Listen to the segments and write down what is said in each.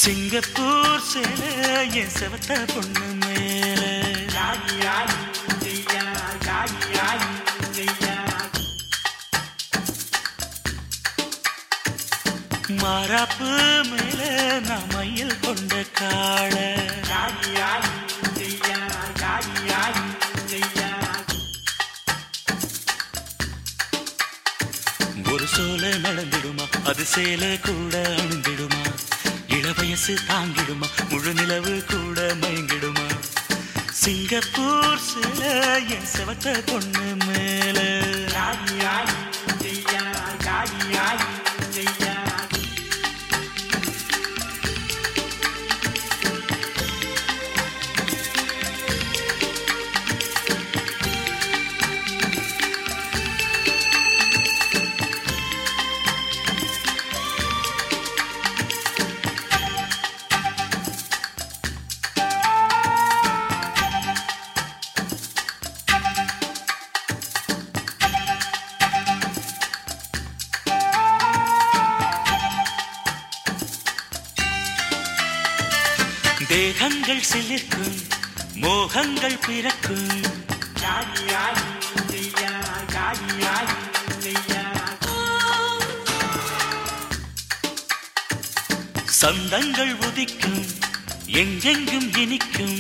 Singapore சேல என் செவத்த பொண்ணு மேல மாறாப்பு மேல நான் மையல் கொண்ட காள ஒரு சோல நடந்திடுமா அது சேல கூட அணிந்திடுமா இளவயசு தாங்கிடுமா முழு நிலவு கூட மயங்கிடுமா சிங்கப்பூர் சேல என் செவத்த பொண்ணு மேல தேகங்கள் சிலிர்க்கும் மோகங்கள் பிறக்கும் சந்தங்கள் உதிக்கும் எங்கெங்கும் இனிக்கும்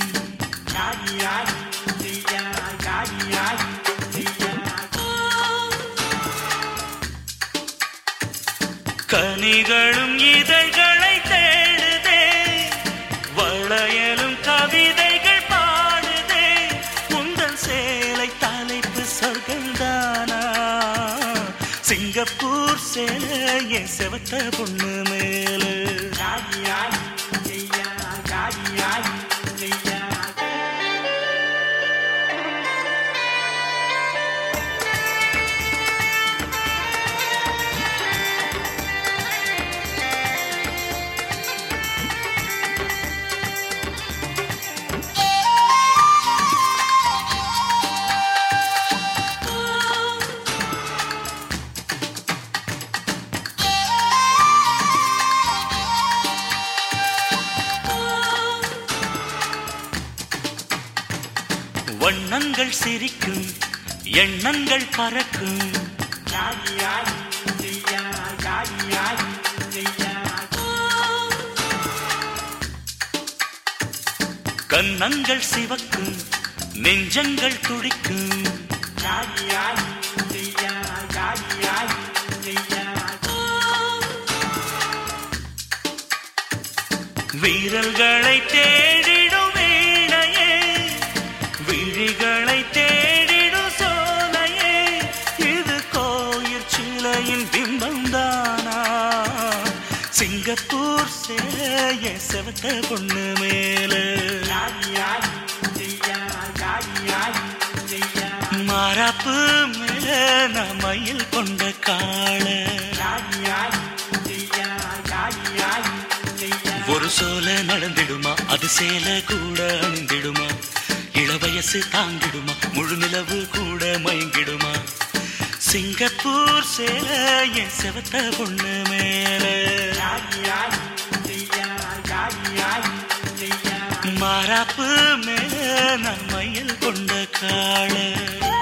கனிகளும் இதழ்களை தேடுதே வளையலும் கவிதைகள் பாடுதே உந்தன் சேலை தலைப்பு சொர்க்கந்தானா சிங்கப்பூர் சேலை என் செவத்த பொண்ணு மேல வண்ணங்கள் சிரிக்கும் எண்ணங்கள் பறக்கும் கன்னங்கள் சிவக்கும் நெஞ்சங்கள் துடிக்கும் வீரல்களை தேடிடும் வீணையே விழிகளை தேடிடும் சோலையே இது கோயில் சிலையின் பிம்பம்தானா சிங்கப்பூர் சேய செவத்த பொண்ணு மேல மாறாப்பு மேல நான் மயில் கொண்ட காள ஒரு சோல நடந்திடுமா அது சேல கூட அணிந்திடுமா இளவயசு தாங்கிடுமா முழு நிலவு கூட மயங்கிடுமா சிங்கப்பூர் சேல என் செவத்த பொண்ணு மேல மாறாப்பு மேல நான் மயில் கொண்ட காள